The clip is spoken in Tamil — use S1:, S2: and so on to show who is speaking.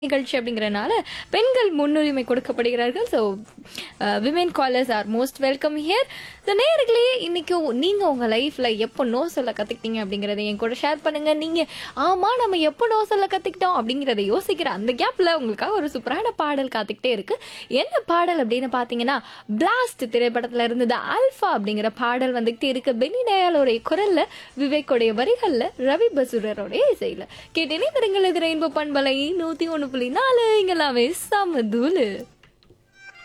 S1: நிகழ்ச்சி அப்படிங்கறனால பெண்கள் முன்னுரிமை கொடுக்கப்படுகிறார்கள் so women callers are most welcome here so நேர்களே இன்னைக்கு நீங்க உங்க லைஃப்ல எப்போ நோ சொல்ல கத்துக்கிட்டீங்க அப்படிங்கறத என் கூட ஷேர் பண்ணுங்க நீங்க ஆமா நம்ம எப்போ நோ சொல்ல கத்துக்கிட்டோம் அப்படிங்கறத யோசிக்கிற அந்த கேப்ல உங்களுக்காக ஒரு சூப்பரான பாடல் காத்துக்கிட்டே இருக்கு என்ன பாடல் அப்படின்னு பாத்தீங்கன்னா பிளாஸ்ட் திரைப்படத்துல இருந்தது ஆல்ஃபா அப்படிங்கிற பாடல் வந்துகிட்டே இருக்கு பெனி டயாலோடைய குரல்ல விவேக்கோடைய வரிகள்ல ரவி பசுரருடைய இசையில கேட்டேனே திருங்கள் இது ரெயின்போ பண்பலை நூத்தி ஒண்ணு புள்ளி நாலு இங்கெல்லாமே சமதூலு